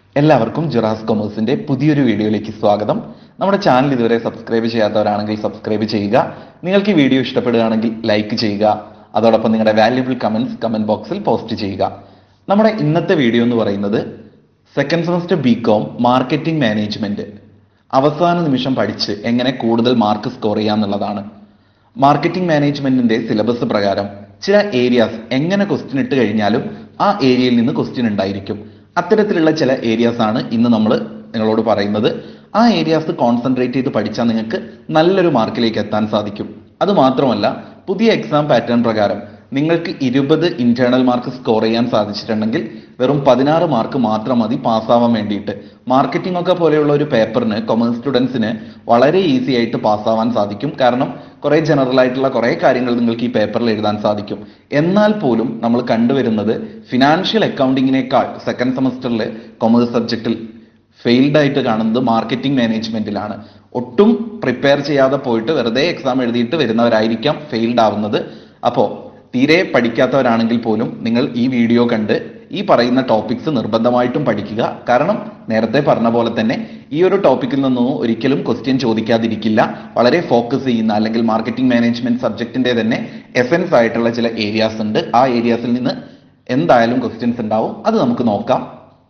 എല്ലാവർക്കും ജുറാസ് കൊമേഴ്സിന്റെ പുതിയൊരു വീഡിയോയിലേക്ക് സ്വാഗതം നമ്മുടെ ചാനൽ ഇതുവരെ സബ്സ്ക്രൈബ് ചെയ്യാത്തവരാണെങ്കിൽ സബ്സ്ക്രൈബ് ചെയ്യുക നിങ്ങൾക്ക് ഈ വീഡിയോ ഇഷ്ടപ്പെടുകയാണെങ്കിൽ ലൈക്ക് ചെയ്യുക അതോടൊപ്പം നിങ്ങളുടെ വാല്യുബിൾ കമന്റ്സ് കമന്റ് ബോക്സിൽ പോസ്റ്റ് ചെയ്യുക നമ്മുടെ ഇന്നത്തെ വീഡിയോ എന്ന് പറയുന്നത് second semester B com marketing management അവസാന നിമിഷം പഠിച്ച് എങ്ങനെ കൂടുതൽ മാർക്ക് സ്കോർ ചെയ്യാന്നുള്ളതാണ് മാർക്കറ്റിംഗ് മാനേജ്മെന്റിന്റെ സിലബസ് പ്രകാരം ചില ഏരിയാസ് എങ്ങനെ ക്വസ്റ്റ്യൻ ഇട്ട് കഴിഞ്ഞാലും ആ ഏരിയയിൽ നിന്ന് ക്വസ്റ്റ്യൻ ഉണ്ടായിരിക്കും അത്തരത്തിലുള്ള ചില ഏരിയാസ് ആണ് ഇന്ന് നമ്മൾ നിങ്ങളോട് പറയുന്നത് ആ ഏരിയാസ് കോൺസെൻട്രേറ്റ് ചെയ്ത് പഠിച്ചാൽ നിങ്ങൾക്ക് നല്ലൊരു മാർക്കിലേക്ക് എത്താൻ സാധിക്കും അത് മാത്രമല്ല പുതിയ എക്സാം പാറ്റേൺ പ്രകാരം നിങ്ങൾക്ക് ഇരുപത് ഇന്റേണൽ മാർക്ക് സ്കോർ ചെയ്യാൻ സാധിച്ചിട്ടുണ്ടെങ്കിൽ വെറും പതിനാറ് മാർക്ക് മാത്രം മതി പാസ്സാവാൻ വേണ്ടിയിട്ട് മാർക്കറ്റിംഗ് ഒക്കെ പോലെയുള്ള ഒരു പേപ്പറിന് കൊമേഴ്സ് സ്റ്റുഡൻസിന് വളരെ ഈസി ആയിട്ട് പാസ്സാവാൻ സാധിക്കും കാരണം കുറെ ജനറൽ ആയിട്ടുള്ള കുറെ കാര്യങ്ങൾ നിങ്ങൾക്ക് ഈ പേപ്പറിൽ എഴുതാൻ സാധിക്കും എന്നാൽ പോലും നമ്മൾ കണ്ടുവരുന്നത് ഫിനാൻഷ്യൽ അക്കൗണ്ടിങ്ങിനേക്കാൾ സെക്കൻഡ് സെമസ്റ്ററിൽ കൊമേഴ്സ് സബ്ജക്റ്റിൽ ഫെയിൽഡ് ആയിട്ട് കാണുന്നത് മാർക്കറ്റിംഗ് മാനേജ്മെന്റിലാണ് ഒട്ടും പ്രിപ്പയർ ചെയ്യാതെ പോയിട്ട് വെറുതെ എക്സാം എഴുതിയിട്ട് വരുന്നവരായിരിക്കാം ഫെയിൽഡ് ആവുന്നത് അപ്പോ തീരെ പഠിക്കാത്തവരാണെങ്കിൽ പോലും നിങ്ങൾ ഈ വീഡിയോ കണ്ട് ഈ പറയുന്ന ടോപ്പിക്സ് നിർബന്ധമായിട്ടും പഠിക്കുക കാരണം നേരത്തെ പറഞ്ഞ പോലെ തന്നെ ഈ ഒരു ടോപ്പിക്കിൽ നിന്നൊന്നും ഒരിക്കലും ക്വസ്റ്റ്യൻ ചോദിക്കാതിരിക്കില്ല വളരെ ഫോക്കസ് ചെയ്യുന്ന അല്ലെങ്കിൽ മാർക്കറ്റിംഗ് മാനേജ്മെന്റ് സബ്ജക്റ്റിന്റെ തന്നെ എസെൻസ് ആയിട്ടുള്ള ചില ഏരിയാസ് ഉണ്ട് ആ ഏരിയാസിൽ നിന്ന് എന്തായാലും ക്വസ്റ്റ്യൻസ് ഉണ്ടാവും അത് നമുക്ക് നോക്കാം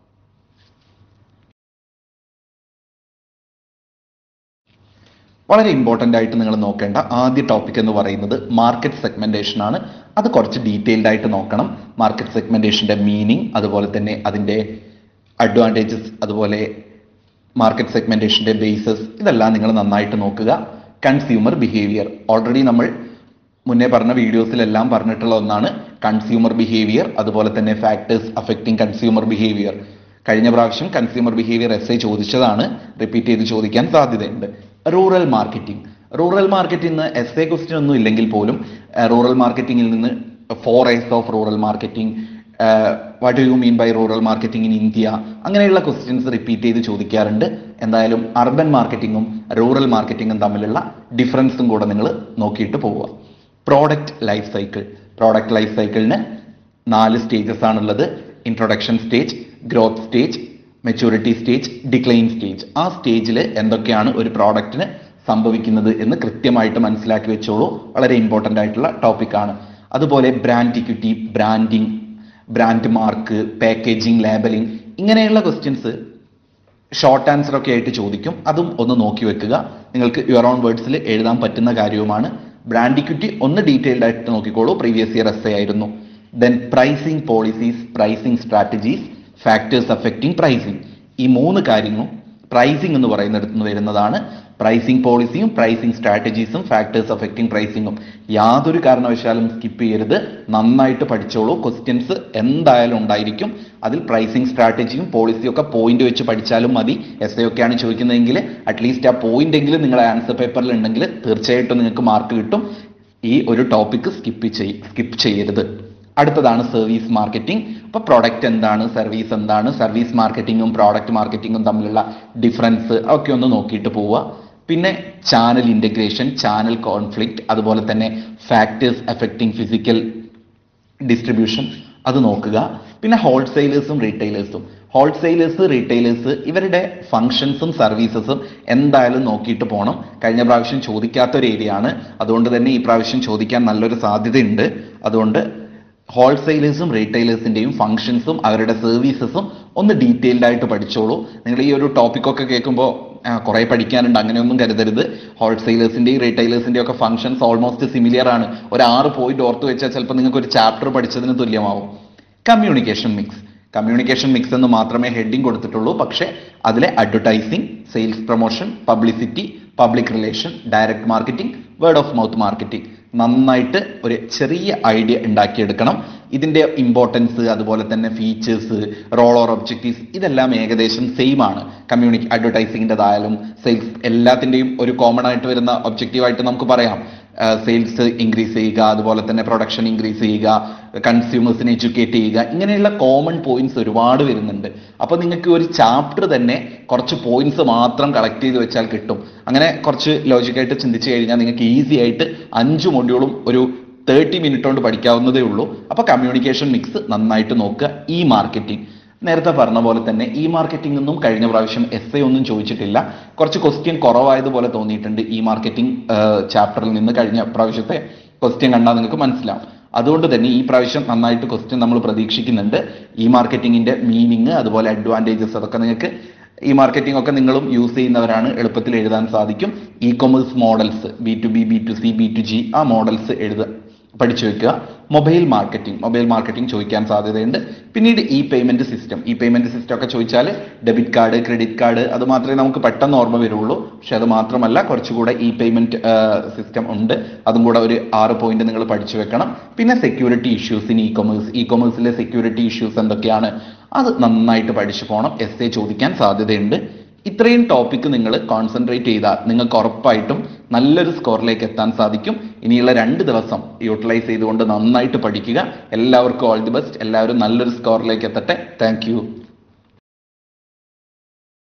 വളരെ ഇമ്പോർട്ടന്റ് ആയിട്ട് നിങ്ങൾ നോക്കേണ്ട ആദ്യ ടോപ്പിക് എന്ന് പറയുന്നത് മാർക്കറ്റ് സെഗ്മെന്റേഷൻ ആണ് അത് കുറച്ച് ഡീറ്റെയിൽഡ് ആയിട്ട് നോക്കണം മാർക്കറ്റ് സെഗ്മെന്റേഷന്റെ മീനിങ് അതുപോലെ തന്നെ അതിന്റെ അഡ്വാൻറ്റേജസ് അതുപോലെ മാർക്കറ്റ് സെഗ്മെന്റേഷന്റെ ബേസസ് ഇതെല്ലാം നിങ്ങൾ നന്നായിട്ട് നോക്കുക കൺസ്യൂമർ ബിഹേവിയർ ഓൾറെഡി നമ്മൾ മുന്നേ പറഞ്ഞ വീഡിയോസിലെല്ലാം പറഞ്ഞിട്ടുള്ള ഒന്നാണ് കൺസ്യൂമർ ബിഹേവിയർ അതുപോലെ തന്നെ ഫാക്ടേഴ്സ് അഫക്റ്റിംഗ് കൺസ്യൂമർ ബിഹേവിയർ കഴിഞ്ഞ പ്രാവശ്യം കൺസ്യൂമർ ബിഹേവിയർ എസ് ഐ ചോദിച്ചതാണ് റിപ്പീറ്റ് ചെയ്ത് ചോദിക്കാൻ സാധ്യതയുണ്ട് റൂറൽ മാർക്കറ്റിംഗ് റൂറൽ മാർക്കറ്റിംഗ് നിന്ന് എസ് എ ക്വസ്റ്റ്യൻ ഒന്നും ഇല്ലെങ്കിൽ പോലും റൂറൽ മാർക്കറ്റിംഗിൽ നിന്ന് four S of rural marketing what do you mean by rural marketing in India അങ്ങനെയുള്ള ക്വസ്റ്റ്യൻസ് റിപ്പീറ്റ് ചെയ്ത് ചോദിക്കാറുണ്ട് എന്തായാലും അർബൻ മാർക്കറ്റിംഗും റൂറൽ മാർക്കറ്റിംഗും തമ്മിലുള്ള ഡിഫറൻസും കൂടെ നിങ്ങൾ നോക്കിയിട്ട് പോവുക product life cycle product life സൈക്കിളിന് നാല് സ്റ്റേജസ് ആണുള്ളത് introduction stage growth stage maturity stage decline stage ആ സ്റ്റേജിൽ എന്തൊക്കെയാണ് ഒരു പ്രോഡക്റ്റിന് സംഭവിക്കുന്നത് എന്ന് കൃത്യമായിട്ട് മനസ്സിലാക്കി വെച്ചോളൂ വളരെ ഇമ്പോർട്ടൻ്റ് ആയിട്ടുള്ള ടോപ്പിക്കാണ് അതുപോലെ brand equity branding brand mark packaging labelling ഇങ്ങനെയുള്ള ക്വസ്റ്റ്യൻസ് ഷോർട്ട് ആൻസർ ഒക്കെ ആയിട്ട് ചോദിക്കും അതും ഒന്ന് നോക്കി വെക്കുക നിങ്ങൾക്ക് യുവർ ഓൺ വേർഡ്സിൽ എഴുതാൻ പറ്റുന്ന കാര്യവുമാണ് ബ്രാൻഡ് ഇക്വിറ്റി ഒന്ന് ഡീറ്റെയിൽഡ് ആയിട്ട് നോക്കിക്കോളൂ പ്രീവിയസ് ഇയർ എസ് ആയിരുന്നു then pricing policies pricing strategies factors affecting pricing ഈ മൂന്ന് കാര്യങ്ങളും പ്രൈസിംഗ് എന്ന് പറയുന്നിടത്ത് നിന്ന് വരുന്നതാണ് പ്രൈസിംഗ് പോളിസിയും പ്രൈസിംഗ് സ്ട്രാറ്റജീസും ഫാക്ടേഴ്സ് അഫക്റ്റിംഗ് പ്രൈസിംഗും യാതൊരു കാരണവശാലും സ്കിപ്പ് ചെയ്യരുത് നന്നായിട്ട് പഠിച്ചോളൂ ക്വസ്റ്റ്യൻസ് എന്തായാലും ഉണ്ടായിരിക്കും അതിൽ പ്രൈസിംഗ് സ്ട്രാറ്റജിയും പോളിസിയും ഒക്കെ പോയിന്റ് വെച്ച് പഠിച്ചാലും മതി എസ് എ ഒക്കെയാണ് ചോദിക്കുന്നതെങ്കിൽ അറ്റ്ലീസ്റ്റ് ആ പോയിന്റ് എങ്കിലും നിങ്ങളുടെ ആൻസർ പേപ്പറിൽ ഉണ്ടെങ്കിൽ തീർച്ചയായിട്ടും നിങ്ങൾക്ക് മാർക്ക് കിട്ടും ഈ ഒരു ടോപ്പിക്ക് സ്കിപ്പ് ചെയ് സ്കിപ്പ് ചെയ്യരുത് അടുത്തതാണ് സർവീസ് മാർക്കറ്റിംഗ് അപ്പൊ പ്രോഡക്റ്റ് എന്താണ് സർവീസ് എന്താണ് സർവീസ് മാർക്കറ്റിംഗും പ്രോഡക്റ്റ് മാർക്കറ്റിംഗും തമ്മിലുള്ള ഡിഫറൻസ് ഒക്കെ ഒന്ന് നോക്കിയിട്ട് പോവുക പിന്നെ ചാനൽ ഇന്റഗ്രേഷൻ ചാനൽ കോൺഫ്ലിക്റ്റ് അതുപോലെ തന്നെ ഫാക്ടേഴ്സ് എഫക്റ്റിംഗ് ഫിസിക്കൽ ഡിസ്ട്രിബ്യൂഷൻ അത് നോക്കുക പിന്നെ ഹോൾസെയിലേഴ്സും റീറ്റെയിലേഴ്സും ഹോൾസെയിലേഴ്സ് റീറ്റെയിലേഴ്സ് ഇവരുടെ ഫങ്ഷൻസും സർവീസസും എന്തായാലും നോക്കിയിട്ട് പോകണം കഴിഞ്ഞ പ്രാവശ്യം ചോദിക്കാത്ത ഒരു ഏരിയ ആണ് അതുകൊണ്ട് തന്നെ ഈ പ്രാവശ്യം ചോദിക്കാൻ നല്ലൊരു സാധ്യതയുണ്ട് അതുകൊണ്ട് ഹോൾസെയിലേഴ്സും റീറ്റെയിലേഴ്സിന്റെയും ഫംഗ്ഷൻസും അവരുടെ സർവീസസും ഒന്ന് ഡീറ്റെയിൽഡ് ആയിട്ട് പഠിച്ചോളൂ നിങ്ങൾ ഈ ഒരു ടോപ്പിക്കൊക്കെ കേൾക്കുമ്പോൾ കുറെ പഠിക്കാനുണ്ട് അങ്ങനെയൊന്നും കരുതരുത് ഹോൾസെയിലേഴ്സിന്റെയും റീറ്റെയിലേഴ്സിന്റെയും ഒക്കെ ഫംഗ്ഷൻസ് ഓൾമോസ്റ്റ് സിമിലിയർ ആണ് ഒരു ആറ് പോയിന്റ് ഓർത്ത് വെച്ചാൽ ചിലപ്പോൾ നിങ്ങൾക്ക് ഒരു ചാപ്റ്റർ പഠിച്ചതിന് തുല്യമാവും കമ്മ്യൂണിക്കേഷൻ മിക്സ് കമ്മ്യൂണിക്കേഷൻ മിക്സ് എന്ന് മാത്രമേ ഹെഡിങ് കൊടുത്തിട്ടുള്ളൂ പക്ഷേ അതിലെ advertising sales promotion publicity public relation direct marketing word of mouth marketing നന്നായിട്ട് ഒരു ചെറിയ ഐഡിയ ഉണ്ടാക്കിയെടുക്കണം ഇതിന്റെ ഇമ്പോർട്ടൻസ് അതുപോലെ തന്നെ ഫീച്ചേഴ്സ് റോൾ ഓർ ഒബ്ജക്റ്റീവ്സ് ഇതെല്ലാം ഏകദേശം സെയിം ആണ് കമ്മ്യൂണിക് അഡ്വർടൈസിംഗിൻ്റെതായാലും സെയിൽസ് എല്ലാത്തിന്റെയും ഒരു കോമൺ ആയിട്ട് വരുന്ന ഒബ്ജക്റ്റീവ് ആയിട്ട് നമുക്ക് പറയാം സെയിൽസ് ഇൻക്രീസ് ചെയ്യുക അതുപോലെ തന്നെ പ്രൊഡക്ഷൻ ഇൻക്രീസ് ചെയ്യുക കൺസ്യൂമേഴ്സിനെ എഡ്യൂക്കേറ്റ് ചെയ്യുക ഇങ്ങനെയുള്ള കോമൺ പോയിന്റ്സ് ഒരുപാട് വരുന്നുണ്ട് അപ്പൊ നിങ്ങൾക്ക് ഒരു ചാപ്റ്റർ തന്നെ കുറച്ച് പോയിന്റ്സ് മാത്രം കളക്ട് ചെയ്ത് വെച്ചാൽ കിട്ടും അങ്ങനെ കുറച്ച് ലോജിക്കായിട്ട് ചിന്തിച്ചു കഴിഞ്ഞാൽ നിങ്ങൾക്ക് ഈസി ആയിട്ട് അഞ്ച് മൊഡ്യൂളും ഒരു തേർട്ടി മിനിറ്റ് കൊണ്ട് പഠിക്കാവുന്നതേ ഉള്ളൂ അപ്പൊ കമ്മ്യൂണിക്കേഷൻ മിക്സ് നന്നായിട്ട് നോക്കുക ഈ മാർക്കറ്റിംഗ് നേരത്തെ പറഞ്ഞ പോലെ തന്നെ ഇ മാർക്കറ്റിംഗ് ഒന്നും കഴിഞ്ഞ പ്രാവശ്യം എസ് എ ഒന്നും ചോദിച്ചിട്ടില്ല കുറച്ച് ക്വസ്റ്റ്യൻ കുറവായതുപോലെ തോന്നിയിട്ടുണ്ട് ഇ മാർക്കറ്റിംഗ് ചാപ്റ്ററിൽ നിന്ന് കഴിഞ്ഞ പ്രാവശ്യത്തെ ക്വസ്റ്റ്യൻ കണ്ടാൽ നിങ്ങൾക്ക് മനസ്സിലാവും അതുകൊണ്ട് തന്നെ ഈ പ്രാവശ്യം നന്നായിട്ട് ക്വസ്റ്റ്യൻ നമ്മൾ പ്രതീക്ഷിക്കുന്നുണ്ട് ഇ മാർക്കറ്റിംഗിന്റെ മീനിങ് അതുപോലെ അഡ്വാൻറ്റേജസ് അതൊക്കെ നിങ്ങൾക്ക് ഈ മാർക്കറ്റിംഗ് ഒക്കെ നിങ്ങളും യൂസ് ചെയ്യുന്നവരാണ് എളുപ്പത്തിൽ എഴുതാൻ സാധിക്കും E commerce models B to B B to C B to G ആ മോഡൽസ് എഴുതുക പഠിച്ചു വെക്കുക മൊബൈൽ മാർക്കറ്റിംഗ് മൊബൈൽ മാർക്കറ്റിംഗ് ചോദിക്കാൻ സാധ്യതയുണ്ട് പിന്നീട് E payment system E payment system ഒക്കെ ചോദിച്ചാൽ ഡെബിറ്റ് കാർഡ് ക്രെഡിറ്റ് കാർഡ് അത് മാത്രമേ നമുക്ക് പെട്ടെന്ന് ഓർമ്മ വരുള്ളൂ പക്ഷെ അത് മാത്രമല്ല കുറച്ചുകൂടെ ഇ പേയ്മെന്റ് സിസ്റ്റം ഉണ്ട് അതും കൂടെ ഒരു ആറ് പോയിന്റ് നിങ്ങൾ പഠിച്ചു വെക്കണം പിന്നെ security issues in E commerce E കൊമേഴ്സിലെ സെക്യൂരിറ്റി ഇഷ്യൂസ് എന്തൊക്കെയാണ് അത് നന്നായിട്ട് പഠിച്ചു പോകണം എസ് എ ചോദിക്കാൻ സാധ്യതയുണ്ട് ഇത്രയും ടോപ്പിക്ക് നിങ്ങൾ കോൺസെൻട്രേറ്റ് ചെയ്താൽ നിങ്ങൾക്ക് ഉറപ്പായിട്ടും നല്ലൊരു സ്കോറിലേക്ക് എത്താൻ സാധിക്കും ഇനിയുള്ള രണ്ട് ദിവസം യൂട്ടിലൈസ് ചെയ്തുകൊണ്ട് നന്നായിട്ട് പഠിക്കുക എല്ലാവർക്കും ഓൾ ദി ബെസ്റ്റ് എല്ലാവരും നല്ലൊരു സ്കോറിലേക്ക് എത്തട്ടെ താങ്ക്